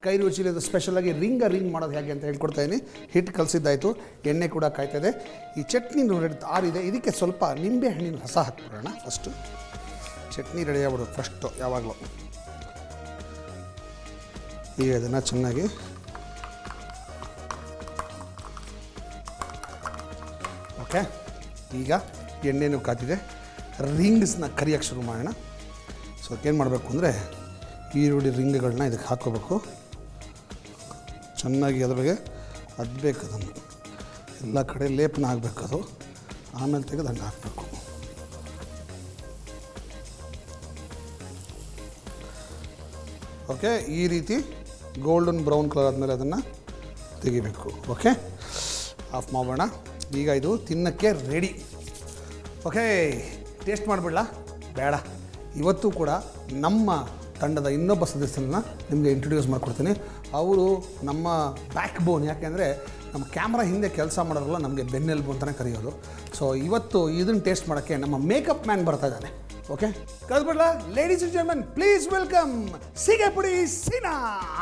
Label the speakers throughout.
Speaker 1: ಕೈ ರುಚಿಲಿ ಸ್ಪೆಷಲಾಗಿ ring a ring ಮಾಡೋದು ಹೇಗೆ ಅಂತ ಹೇಳ್ಕೊಡ್ತಾ ಇದ್ದೀನಿ ಹಿಟ್ಟು ಕಲಸಿದ್ದಾಯಿತು ಎಣ್ಣೆ ಕೂಡ ಕಾಯ್ತಾ ಇದೆ ಈ ಚಟ್ನಿ ರೆಡಿ ಆರಿದೆ ಇದಕ್ಕೆ ಸ್ವಲ್ಪ ನಿಂಬೆ ಹಣ್ಣಿನ ರಸ ಹಾಕ್ಬಿಡೋಣ ಫಸ್ಟು ಚಟ್ನಿ ರೆಡಿ ಆಗ್ಬಿಡೋದು ಫಸ್ಟು ಯಾವಾಗಲೂ ಈಗ ಇದನ್ನು ಚೆನ್ನಾಗಿ ಓಕೆ ಈಗ ಎಣ್ಣೆನೂ ಕಾತಿದೆ ರಿಂಗ್ಸ್ನ ಕರಿಯೋಕ್ಕೆ ಶುರು ಮಾಡೋಣ ಸೊ ಏನು ಮಾಡಬೇಕು ಅಂದರೆ ಈರುಳ್ಳಿ ರಿಂಗ್ಗಳನ್ನ ಇದಕ್ಕೆ ಹಾಕ್ಕೋಬೇಕು ಚೆನ್ನಾಗಿ ಅದ್ರಿಗೆ ಅದ್ಬೇಕು ಅದನ್ನು ಎಲ್ಲ ಕಡೆ ಲೇಪನ ಆಗಬೇಕು ಅದು ಆಮೇಲೆ ತೆಗೆದು ಹಂಗೆ ಹಾಕಬೇಕು ಓಕೆ ಈ ರೀತಿ ಗೋಲ್ಡನ್ ಬ್ರೌನ್ ಕಲರ್ ಆದಮೇಲೆ ಅದನ್ನು ತೆಗಿಬೇಕು ಓಕೆ ಆಫ್ ಮಾಡೋಣ ಈಗ ಇದು ತಿನ್ನಕ್ಕೆ ರೆಡಿ ಓಕೆ ಟೇಸ್ಟ್ ಮಾಡಿಬಿಡ್ಲಾ ಬೇಡ ಇವತ್ತು ಕೂಡ ನಮ್ಮ ತಂಡದ ಇನ್ನೊಬ್ಬ ಸದಸ್ಯರನ್ನ ನಿಮಗೆ ಇಂಟ್ರೊಡ್ಯೂಸ್ ಮಾಡ್ಕೊಡ್ತೀನಿ ಅವರು ನಮ್ಮ ಬ್ಯಾಕ್ ಬೋನ್ ಯಾಕೆಂದರೆ ನಮ್ಮ ಕ್ಯಾಮ್ರಾ ಹಿಂದೆ ಕೆಲಸ ಮಾಡೋರಲ್ಲ ನಮಗೆ ಬೆನ್ನೆಲುಬು ಅಂತಲೇ ಕರೆಯೋದು ಸೊ ಇವತ್ತು ಇದನ್ನು ಟೇಸ್ಟ್ ಮಾಡೋಕ್ಕೆ ನಮ್ಮ ಮೇಕಪ್ ಮ್ಯಾನ್ ಬರ್ತಾ ಇದ್ದಾನೆ ಓಕೆ ಕಳ್ಬಿಡ್ಲಾ ladies and gentleman please welcome Seege Pudi Seena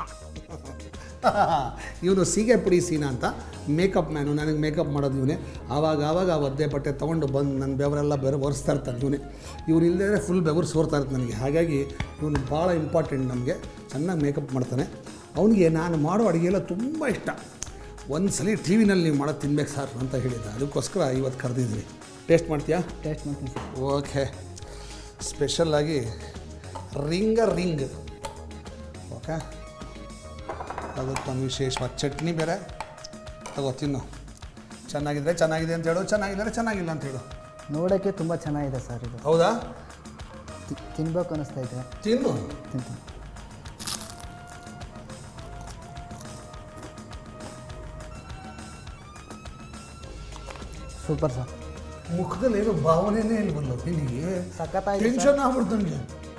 Speaker 1: ಇವನು ಸೀಗೆ ಪುಡಿ ಸೀನಾ ಅಂತ ಮೇಕಪ್ ಮ್ಯಾನು ನನಗೆ ಮೇಕಪ್ ಮಾಡೋದು ಇವನೇ ಆವಾಗ ಆವಾಗ ಆ ಒದ್ದೆ ಬಟ್ಟೆ ತೊಗೊಂಡು ಬಂದು ನನ್ನ ಬೆವರೆಲ್ಲ ಬೆವರು ಒರೆಸ್ತಾ ಇರ್ತಾನೆ ಇವನೇ ಇವನು ಇಲ್ಲದೇ ಫುಲ್ ಬೆವರು ಸೋರ್ತಾ ಇರುತ್ತೆ ನನಗೆ ಹಾಗಾಗಿ ಇವನು ಭಾಳ ಇಂಪಾರ್ಟೆಂಟ್ ನಮಗೆ ಚೆನ್ನಾಗಿ ಮೇಕಪ್ ಮಾಡ್ತಾನೆ ಅವನಿಗೆ ನಾನು ಮಾಡೋ ಅಡುಗೆ ಎಲ್ಲ ತುಂಬ ಇಷ್ಟ ಒಂದು ಸಲ ಟಿ ವಿನಲ್ಲಿ ನೀವು ಮಾಡೋದು ತಿನ್ಬೇಕು ಸರ್ ಅಂತ ಹೇಳಿದ್ದ ಅದಕ್ಕೋಸ್ಕರ ಇವತ್ತು ಕರೆದಿದ್ದೀನಿ ಟೇಸ್ಟ್ ಮಾಡ್ತೀಯಾ
Speaker 2: ಟೇಸ್ಟ್ ಮಾಡ್ತೀನಿ ಸರ್
Speaker 1: ಓಕೆ ಸ್ಪೆಷಲ್ಲಾಗಿ ರಿಂಗ ರಿಂಗ್ ಓಕೆ ಅದಕ್ಕೊಂದು ವಿಶೇಷವಾದ ಚಟ್ನಿ ಬೇರೆ ತಗೋ ತಿನ್ನು ಚೆನ್ನಾಗಿದ್ರೆ ಚೆನ್ನಾಗಿದೆ ಅಂತ ಹೇಳು ಚೆನ್ನಾಗಿದ್ದರೆ ಚೆನ್ನಾಗಿಲ್ಲ ಅಂತ ಹೇಳು
Speaker 2: ನೋಡೋಕ್ಕೆ ತುಂಬ ಚೆನ್ನಾಗಿದೆ ಸರ್ ಇದು
Speaker 1: ಹೌದಾ
Speaker 2: ತಿ- ತಿನ್ಬೇಕು ಅನಿಸ್ತಾ ಇದೆ
Speaker 1: ತಿನ್ನು
Speaker 2: ತಿಂತೀನಿ ಸೂಪರ್ ಸರ್
Speaker 1: ಮುಖದಲ್ಲಿ ಏನು ಭಾವನೆನೇ ಇಲ್ವಲ್ಲ ನಿನಗೆ
Speaker 2: ಸಖತ್ತಾಗಿದೆ
Speaker 1: ಟೆನ್ಷನ್ ಆಗ್ಬಿಡ್ತು ನನಗೆ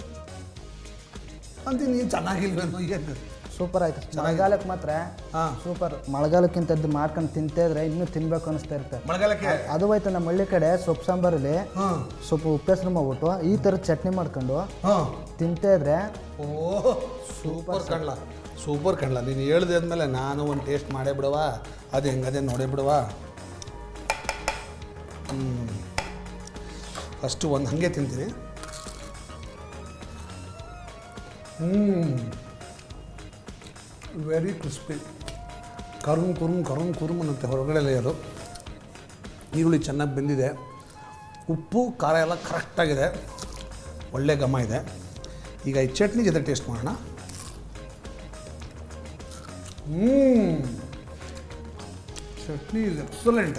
Speaker 1: ಅಂತೀನಿ ಚೆನ್ನಾಗಿಲ್ವೇನೋ ಏನು
Speaker 2: ಸೂಪರ್ ಆಯ್ತು ಮಳೆಗಾಲಕ್ಕೆ ಮಾತ್ರ
Speaker 1: ಹಾಂ
Speaker 2: ಸೂಪರ್ ಮಳೆಗಾಲಕ್ಕಿಂತ ಇದು ಮಾಡ್ಕೊಂಡು ತಿಂತಿದ್ರೆ ಇನ್ನೂ ತಿನ್ಬೇಕು ಅನಿಸ್ತಾ ಇರುತ್ತೆ
Speaker 1: ಮಳೆಗಾಲಕ್ಕೆ
Speaker 2: ಅದು ಹೋಯ್ತು ನಮ್ಮ ಹಳ್ಳಿ ಕಡೆ ಸೊಪ್ಪು ಸಾಂಬಾರಲ್ಲಿ
Speaker 1: ಹಾಂ
Speaker 2: ಸ್ವಲ್ಪ ಉಪ್ಪೆಸರು ಮಾಡ್ಬಿಟ್ಟು ಈ ಥರ ಚಟ್ನಿ ಮಾಡ್ಕೊಂಡು
Speaker 1: ಹಾಂ
Speaker 2: ತಿಂತಾ ಇದ್ರೆ
Speaker 1: ಓ ಸೂಪರ್ ಕಣ್ಲ ಸೂಪರ್ ಕಣ್ಲ ನೀನು ಹೇಳ್ದೆ ಆದಮೇಲೆ ನಾನು ಒಂದು ಟೇಸ್ಟ್ ಮಾಡೇ ಬಿಡವ ಅದು ಹೆಂಗದೆ ನೋಡೇ ಬಿಡವ ಫಸ್ಟು ಒಂದು ಹಾಗೆ ತಿಂತೀನಿ ಹ್ಞೂ ವೆರಿ ಕ್ರಿಸ್ಪಿ ಕರುಮ್ ಕುರುಮ್ ಕರುಮ್ ಕುರುಮ್ ಅನ್ನಂತೆ ಹೊರಗಡೆ ಲೇಯರು ಈರುಳ್ಳಿ ಚೆನ್ನಾಗಿ ಬೆಂದಿದೆ ಉಪ್ಪು ಖಾರ ಎಲ್ಲ ಕರೆಕ್ಟಾಗಿದೆ ಒಳ್ಳೆ ಘಮ ಇದೆ ಈಗ ಈ ಚಟ್ನಿ ಜೊತೆ ಟೇಸ್ಟ್ ಮಾಡೋಣ ಹ್ಞೂ ಚಟ್ನಿ ಇಸ್ ಎಕ್ಸಲೆಂಟ್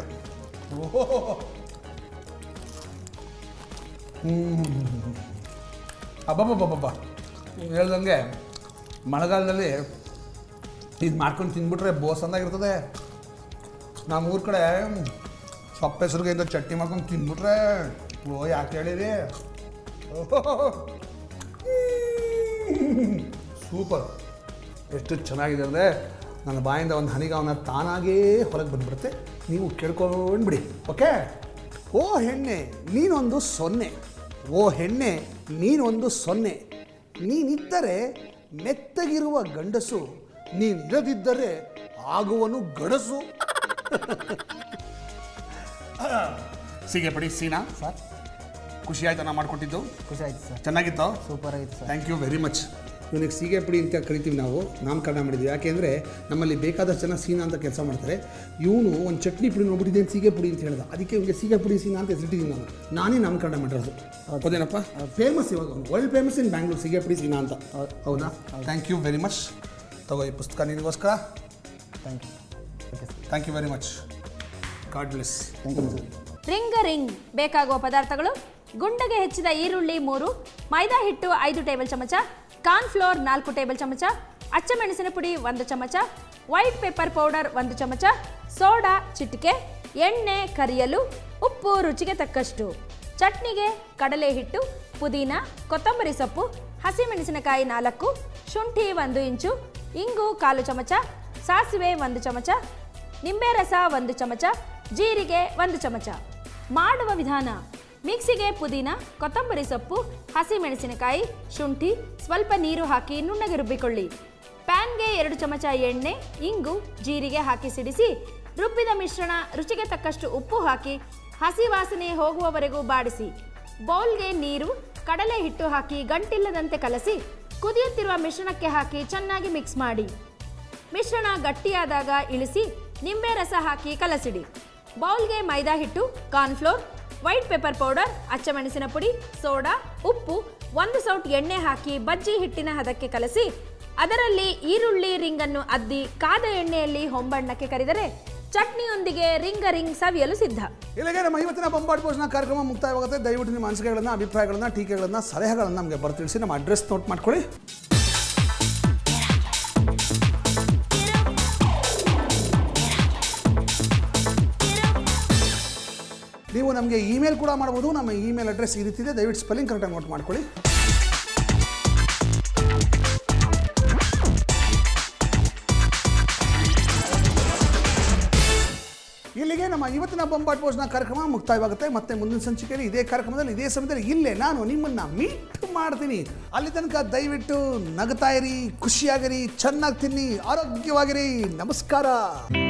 Speaker 1: ಹ್ಞೂ ಅಬ್ಬಬ್ಬಬ್ಬಬ್ಬ ನೀವು ಹೇಳ್ದಂಗೆ ಮಳೆಗಾಲದಲ್ಲಿ ಇದು ಮಾಡ್ಕೊಂಡು ತಿಂದ್ಬಿಟ್ರೆ ಬೋಸ್ ಅಂದಾಗಿರ್ತದೆ ನಮ್ಮ ಊರ ಕಡೆ ಸೊಪ್ಪು ಹೆಸರಿಗೆ ಇಂದ ಚಟ್ನಿ ಮಾಡ್ಕೊಂಡು ತಿಂದ್ಬಿಟ್ರೆ ಓ ಯಾಕೆ ಹೇಳಿರಿ ಸೂಪರ್ ಎಷ್ಟು ಚೆನ್ನಾಗಿದೆ ಅಂದರೆ ನನ್ನ ಬಾಯಿಂದ ಒಂದು ಹನಿಗಾವನ್ನ ತಾನಾಗೇ ಹೊರಗೆ ಬಂದ್ಬಿಡುತ್ತೆ ನೀವು ಕೇಳ್ಕೊಂಡು ಬಿಡಿ ಓಕೆ ಓ ಹೆಣ್ಣೆ ನೀನೊಂದು ಸೊನ್ನೆ ಓ ಹೆಣ್ಣೆ ನೀನೊಂದು ಸೊನ್ನೆ ನೀನಿದ್ದರೆ ಮೆತ್ತಗಿರುವ ಗಂಡಸು ನೀನಿರದಿದ್ದರೆ ಆಗುವನು ಗಡಸು ಸೀಗೆ ಪಡಿ ಸೀನಾ
Speaker 2: ಸರ್
Speaker 1: ಖುಷಿ ಆಯ್ತು ನಾ ಮಾಡಿಕೊಟ್ಟಿದ್ದು
Speaker 2: ಖುಷಿ ಆಯ್ತು ಸರ್
Speaker 1: ಚೆನ್ನಾಗಿತ್ತು
Speaker 2: ಸೂಪರ್ ಆಗಿತ್ತು sir
Speaker 1: thank you very much ಇವನಿಗೆ ಸೀಗೆ ಪುಡಿ ಅಂತ ಕರಿತೀವಿ ನಾವು ನಾಮಕರಣ ಮಾಡಿದ್ವಿ ಯಾಕೆಂದರೆ ನಮ್ಮಲ್ಲಿ ಬೇಕಾದಷ್ಟು ಜನ ಸೀನಾ ಅಂತ ಕೆಲಸ ಮಾಡ್ತಾರೆ ಇವನು ಒಂದು ಚಟ್ನಿ ಪುಡಿ ನೋಡ್ಬಿಟ್ಟಿದ್ದೇನೆ ಸೀಗೆ ಪುಡಿ ಅಂತ ಹೇಳ್ದ ಅದಕ್ಕೆ ಇವನಿಗೆ ಸೀಗೆ ಪುಡಿ ಸೀನಾ ಅಂತ ಹೆಸರಿಟ್ಟಿದ್ದೀನಿ ನಾನು ನಾನೇ ನಾಮಕರಣ ಮಾಡಿರೋದು ಹೌದೇನಪ್ಪ ಫೇಮಸ್ ಇವಾಗ world famous in Bangalore Seege Pudi Seena ಅಂತ ಹೌದಾ ಥ್ಯಾಂಕ್ ಯು ವೆರಿ ಮಚ್ ತಗೋ ಈ ಪುಸ್ತಕ ನಿನಗೋಸ್ಕರ
Speaker 2: thank you okay sir
Speaker 1: thank you very much God bless
Speaker 2: thank you sir
Speaker 3: ring a ring ಬೇಕಾಗುವ ಪದಾರ್ಥಗಳು ಗುಂಡಗೆ ಹೆಚ್ಚಿದ ಈರುಳ್ಳಿ ಮೂರು ಮೈದಾ ಹಿಟ್ಟು ಐದು ಟೇಬಲ್ ಚಮಚ ಕಾರ್ನ್ಫ್ಲೋರ್ ನಾಲ್ಕು ಟೇಬಲ್ ಚಮಚ ಅಚ್ಚಮೆಣಸಿನ ಪುಡಿ ಒಂದು ಚಮಚ ವೈಟ್ ಪೆಪ್ಪರ್ ಪೌಡರ್ ಒಂದು ಚಮಚ ಸೋಡಾ ಚಿಟಿಕೆ ಎಣ್ಣೆ ಕರಿಯಲು ಉಪ್ಪು ರುಚಿಗೆ ತಕ್ಕಷ್ಟು ಚಟ್ನಿಗೆ ಕಡಲೆ ಹಿಟ್ಟು ಪುದೀನ ಕೊತ್ತಂಬರಿ ಸೊಪ್ಪು ಹಸಿಮೆಣಸಿನಕಾಯಿ ನಾಲ್ಕು ಶುಂಠಿ ಒಂದು ಇಂಚು ಇಂಗು ಕಾಲು ಚಮಚ ಸಾಸಿವೆ ಒಂದು ಚಮಚ ನಿಂಬೆ ರಸ ಒಂದು ಚಮಚ ಜೀರಿಗೆ ಒಂದು ಚಮಚ ಮಾಡುವ ವಿಧಾನ ಮಿಕ್ಸಿಗೆ ಪುದೀನ ಕೊತ್ತಂಬರಿ ಸೊಪ್ಪು ಹಸಿಮೆಣಸಿನಕಾಯಿ ಶುಂಠಿ ಸ್ವಲ್ಪ ನೀರು ಹಾಕಿ ನುಣ್ಣಗೆ ರುಬ್ಬಿಕೊಳ್ಳಿ ಪ್ಯಾನ್ಗೆ ಎರಡು ಚಮಚ ಎಣ್ಣೆ ಇಂಗು ಜೀರಿಗೆ ಹಾಕಿ ಸಿಡಿಸಿ ರುಬ್ಬಿದ ಮಿಶ್ರಣ ರುಚಿಗೆ ತಕ್ಕಷ್ಟು ಉಪ್ಪು ಹಾಕಿ ಹಸಿ ವಾಸನೆ ಹೋಗುವವರೆಗೂ ಬಾಡಿಸಿ ಬೌಲ್ಗೆ ನೀರು ಕಡಲೆ ಹಿಟ್ಟು ಹಾಕಿ ಗಂಟಿಲ್ಲದಂತೆ ಕಲಸಿ ಕುದಿಯುತ್ತಿರುವ ಮಿಶ್ರಣಕ್ಕೆ ಹಾಕಿ ಚೆನ್ನಾಗಿ ಮಿಕ್ಸ್ ಮಾಡಿ ಮಿಶ್ರಣ ಗಟ್ಟಿಯಾದಾಗ ಇಳಿಸಿ ನಿಂಬೆ ರಸ ಹಾಕಿ ಕಲಸಿಡಿ ಬೌಲ್ಗೆ ಮೈದಾ ಹಿಟ್ಟು ಕಾರ್ನ್ಫ್ಲೋರ್ ವೈಟ್ ಪೆಪ್ಪರ್ ಪೌಡರ್ ಅಚ್ಚಮೆಣಸಿನ ಪುಡಿ ಸೋಡಾ ಉಪ್ಪು ಒಂದು ಸೌಟ್ ಎಣ್ಣೆ ಹಾಕಿ ಬಜ್ಜಿ ಹಿಟ್ಟಿನ ಹದಕ್ಕೆ ಕಲಸಿ ಅದರಲ್ಲಿ ಈರುಳ್ಳಿ ರಿಂಗನ್ನು ಅದ್ದಿ ಕಾದ ಎಣ್ಣೆಯಲ್ಲಿ ಹೊಂಬಣ್ಣಕ್ಕೆ ಕರಿದರೆ ಚಟ್ನಿಯೊಂದಿಗೆ ರಿಂಗ ರಿಂಗ್ ಸವಿಯಲು ಸಿದ್ಧ
Speaker 1: ಇಲ್ಲಿಗೆ ನಮ್ಮ ಇವತ್ತಿನ ಬೊಂಬಾಟ್ ಭೋಜನ ಕಾರ್ಯಕ್ರಮ ಮುಕ್ತಾಯವಾಗುತ್ತೆ ದಯವಿಟ್ಟು ನಿಮ್ಮ ಅನಿಸಿಕೆಗಳನ್ನು ಅಭಿಪ್ರಾಯಗಳನ್ನು ಟೀಕೆಗಳನ್ನು ಸಲಹೆಗಳನ್ನು ನಮಗೆ ಬರ್ತಿಳಿಸಿ ನಮ್ಮ ಅಡ್ರೆಸ್ ನೋಟ್ ಮಾಡ್ಕೊಳ್ಳಿ ನೀವು ನಮಗೆ ಇಮೇಲ್ ಕೂಡ ಮಾಡ್ಬೋದು ನಮ್ಮ ಇಮೇಲ್ ಅಡ್ರೆಸ್ ಈ ರೀತಿ ಇದೆ ದಯವಿಟ್ಟು ಸ್ಪೆಲ್ಲಿಂಗ್ ಕರೆಕ್ಟಾಗಿ ನೋಟ್ ಮಾಡ್ಕೊಳ್ಳಿ ಇಲ್ಲಿಗೆ ನಮ್ಮ ಇವತ್ತಿನ ಬೊಂಬಾಟ್ ಭೋಜನ ಕಾರ್ಯಕ್ರಮ ಮುಕ್ತಾಯವಾಗುತ್ತೆ ಮತ್ತೆ ಮುಂದಿನ ಸಂಚಿಕೆಯಲ್ಲಿ ಇದೇ ಕಾರ್ಯಕ್ರಮದಲ್ಲಿ ಇದೇ ಸಮಯದಲ್ಲಿ ಇಲ್ಲೇ ನಾನು ನಿಮ್ಮನ್ನ ಮೀಟ್ ಮಾಡ್ತೀನಿ ಅಲ್ಲಿ ತನಕ ದಯವಿಟ್ಟು ನಗ್ತಾ ಇರಿ ಖುಷಿಯಾಗಿರಿ ಚೆನ್ನಾಗಿ ತಿನ್ನಿ ಆರೋಗ್ಯವಾಗಿರಿ ನಮಸ್ಕಾರ